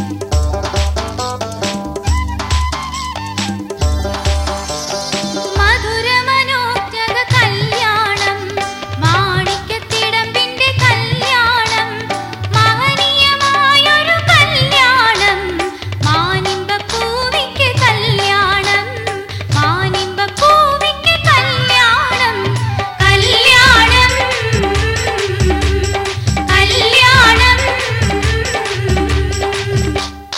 മധുരമനോജ്ഞത കല്യാണം മാണിക്യത്തിടമ്പിന്റെ കല്യാണം മഹനീയമായൊരു കല്യാണം മാനിമ്പപ്പൂവിക്ക് കല്യാണം മാനിമ്പപ്പൂവിക്ക് കല്യാണം കല്യാണം കല്യാണം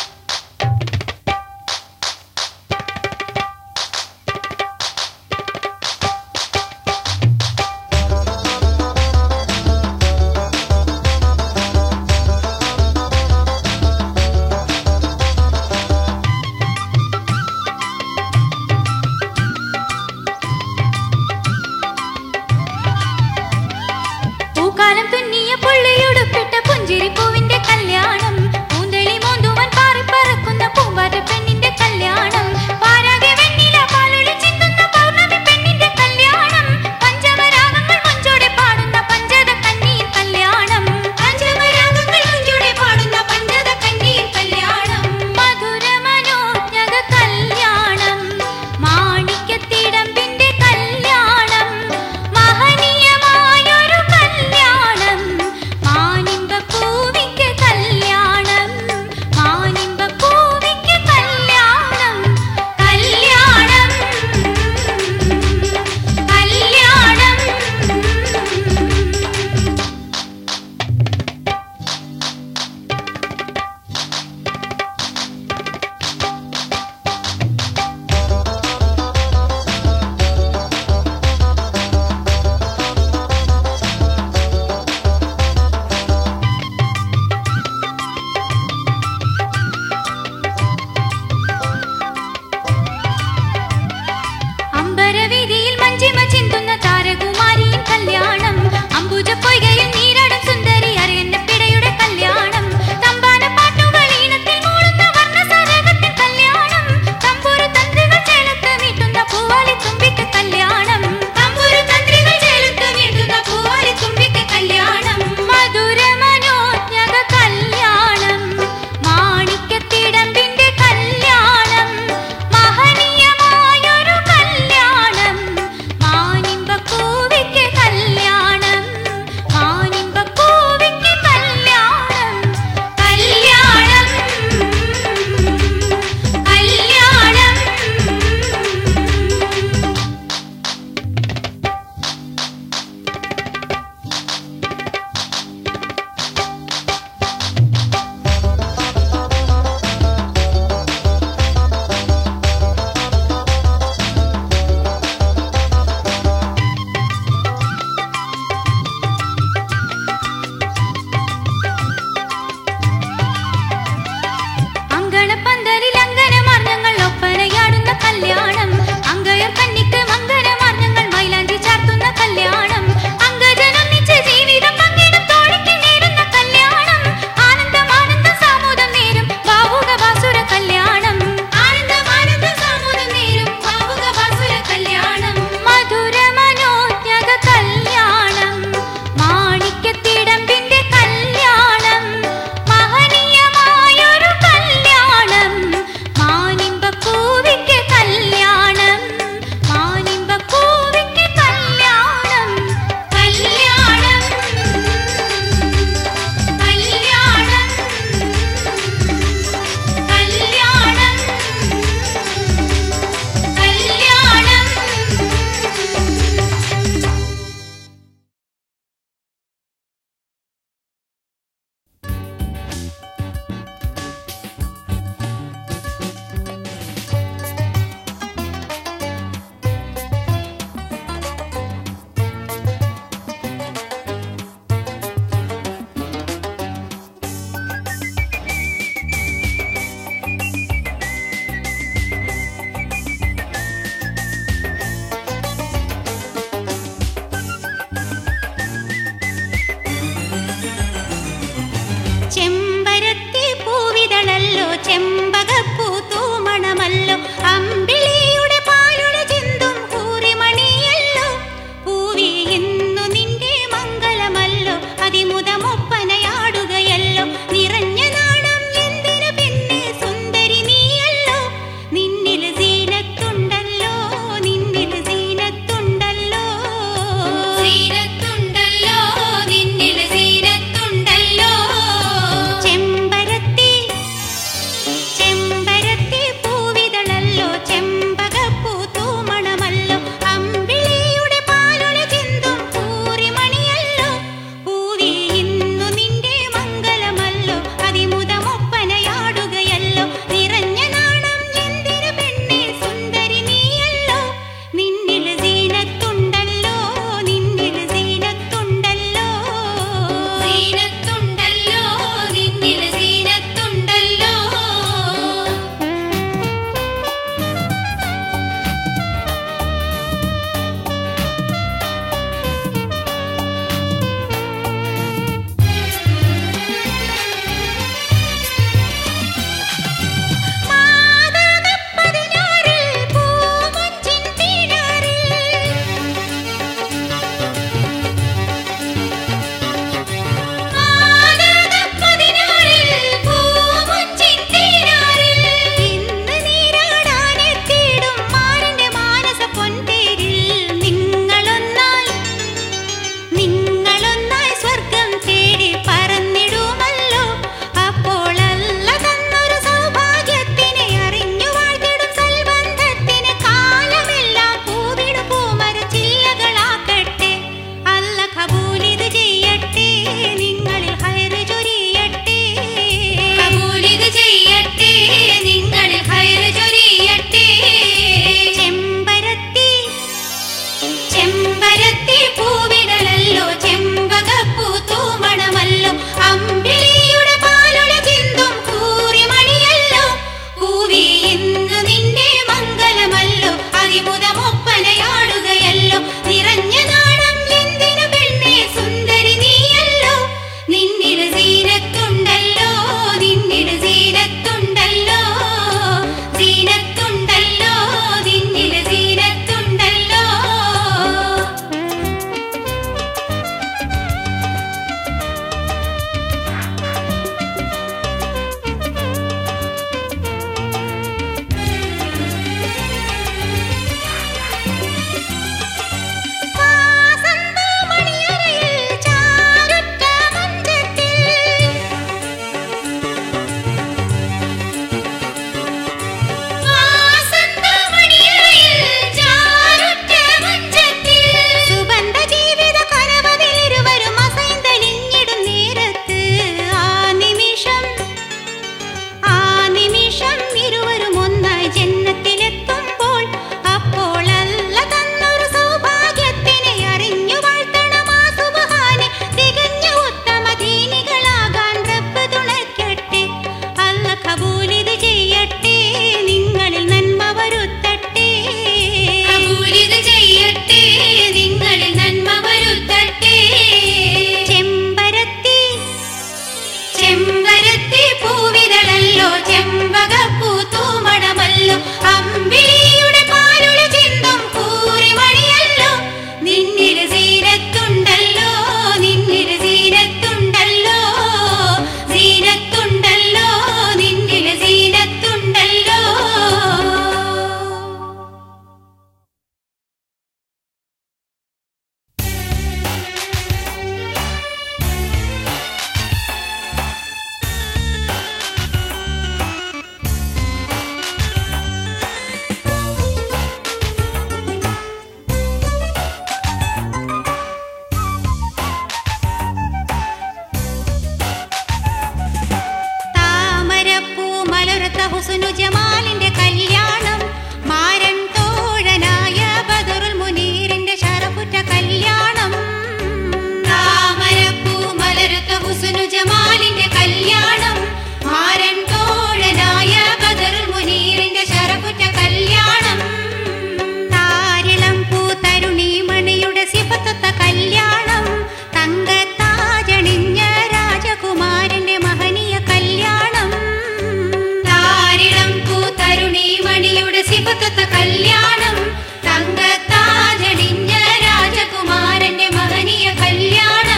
ഹുസ്നു ജമാലിന്റെ കല്യാണം മാരൻ തോഴനായ ബദറുൽ മുനീറിന്റെ ശരഫുറ്റ കല്യാണം താമരപ്പൂ മലരത്ത ഹുസ്നു ജമാലിന്റെ കല്യാണം മാരൻ തോഴനായ ബദറുൽ മുനീറിന്റെ ശരഫുറ്റ കല്യാണം താരിളം പൂ തരുണി മണിയുടെ സിഫത്തത്ത കല്യാണം തങ്കത്താജണിഞ്ഞ രാജകുമാരന്റെ മഹനീയ കല്യാണം താരിളം പൂ തരുണി മണിയുടെ സിഫത്തത്ത കല്യാണം തങ്കത്താജണിഞ്ഞ രാജകുമാരന്റെ മഹനീയ കല്യാണം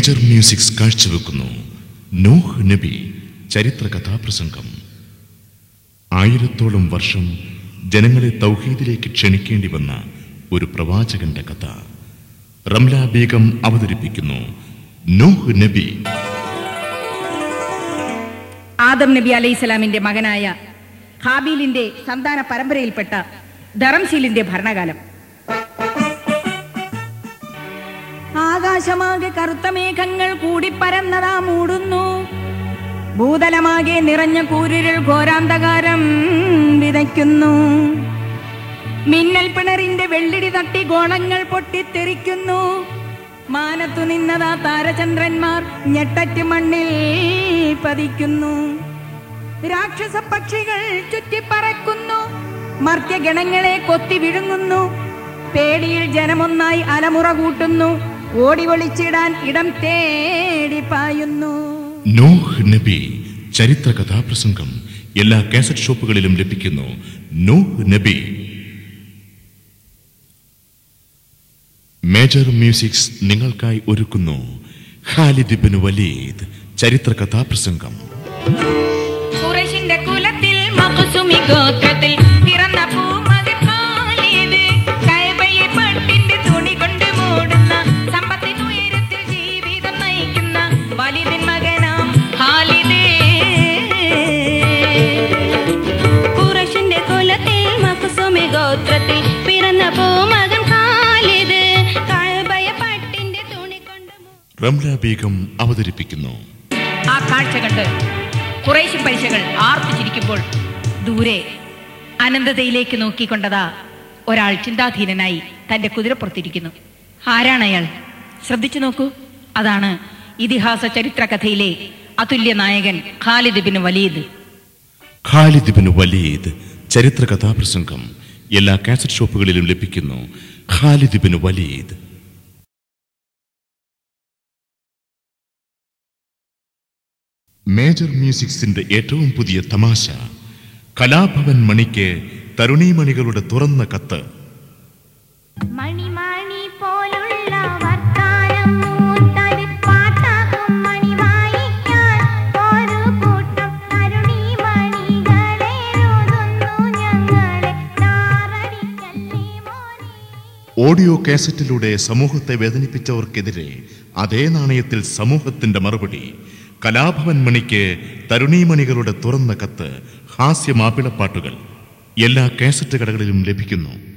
മേജർ മ്യൂസിക്സ് കാഴ്ചവെക്കുന്നു നോഹ് നബി ചരിത്ര കഥാപ്രസംഗം ആയിരത്തോളം വർഷം ജനങ്ങളെ തൗഹീദിലേക്ക് ക്ഷണിക്കേണ്ടി വന്ന ഒരു പ്രവാചകന്റെ കഥ റംല ബീഗം അവതരിപ്പിക്കുന്നു നോഹ് നബി ആദം നബി അലൈഹിസ്സലാമിന്റെ മകനായ ഹാബീലിന്റെ സന്താന പരമ്പരയിൽപ്പെട്ട ധറംശീലിന്റെ ഭരണകാലം ആകാശമാകെ കറുത്ത മേഘങ്ങൾ കൂടിപ്പരന്നതാ മൂടുന്നു ഭൂതലമാകെ നിറഞ്ഞ കൂരിരുൾ ഘോരാന്തകാരം വിതയ്ക്കുന്നു മിന്നൽ പിണറിന്റെ വെള്ളിടി തട്ടി ഗോളങ്ങൾ പൊട്ടിത്തെറിക്കുന്നു മാനത്തു നിന്നതാ താരചന്ദ്രന്മാർ ഞെട്ടറ്റ് മണ്ണിൽ പതിക്കുന്നു രാക്ഷസ പക്ഷികൾ ചുറ്റിപ്പറക്കുന്നു മർത്യഗണങ്ങളെ കൊത്തി വിഴുങ്ങുന്നു പേടിയിൽ ജനമൊന്നായി അലമുറ കൂട്ടുന്നു ഓടി ഒളിച്ചിടാൻ ഇടം തേടി പായുന്നു നോഹ് നബി ചരിത്ര കഥാപ്രസംഗം എല്ലാ കാസറ്റ് ഷോപ്പുകളിലും ലഭിക്കുന്നു നോഹ് നബി മേജർ മ്യൂസിക്സ് നിങ്ങൾക്കായി ഒരുക്കുന്നു ഖാലിദ് ബിൻ വലീദ് ചരിത്ര കഥാപ്രസംഗം ഖുറൈശിന്റെ കുലത്തിൽ മഖ്സൂമി ഗോത്രത്തിൽ പിറന്ന പൂമകൻ ഖാലിദ് കഅബയെ പട്ടിന്റെ തുണി കൊണ്ട് മൂടുന്ന സമ്പത്തിനുയരത്തിൽ ജീവിതം നയിക്കുന്ന വലിദിൻ മകനാം ഖാലിദ് കുറശിന്റെ കുലത്തിൽ മക്കുസുമി ഗോത്രത്തിൽ പിറന്ന പൂമകൻ ഖാലിദ് കഴബയ പട്ടിന്റെ തുണി കൊണ്ട് മൂ- റംല ബീഗം അവതരിപ്പിക്കുന്നു ആ കാഴ്ച കണ്ട് കുറേശ്ശി പലിശകൾ ആർത്തു ചിരിക്കുമ്പോൾ ദൂരെ അനന്തതയിലേക്ക് നോക്കിക്കൊണ്ടതാ ഒരാൾ ചിന്താധീനനായി തന്റെ കുതിരപ്പുറത്തിരിക്കുന്നു ആരാണ് അയാൾ ശ്രദ്ധിച്ചു നോക്കൂ അതാണ് ഇതിഹാസ ചരിത്ര കഥയിലെ അതുല്യ നായകൻ Khalid bin Walid Khalid bin Walid ചരിത്ര കഥാപ്രസംഗം എല്ലാ കാസറ്റ് ഷോപ്പുകളിലും ലഭിക്കുന്നു ഖാലിദ് ബിൻ വലീദ് മേജർ മ്യൂസിക്സിന്റെ ഏറ്റവും പുതിയ തമാശ കലാഭവൻ മണിക്ക് തരുണീമണികളുടെ തുറന്ന കത്ത് മണിമണി പോലുള്ള വർത്താനം മൂത്തത് പാട്ടാകും മണി വായിക്കാൻ ഒരു കൂട്ടം തരുണിമണികളെ എഴുതുന്നു ഞങ്ങളെ താറടിക്കല്ലേ മോനെ ഓഡിയോ കാസറ്റിലൂടെ സമൂഹത്തെ വേദനിപ്പിച്ചവർക്കെതിരെ അതേ നാണയത്തിൽ സമൂഹത്തിന്റെ മറുപടി കലാഭവൻ മണിക്ക് തരുണീമണികളുടെ തുറന്ന കത്ത് ഹാസ്യ മാപ്പിളപ്പാട്ടുകൾ എല്ലാ കാസറ്റ് കടകളിലും ലഭിക്കുന്നു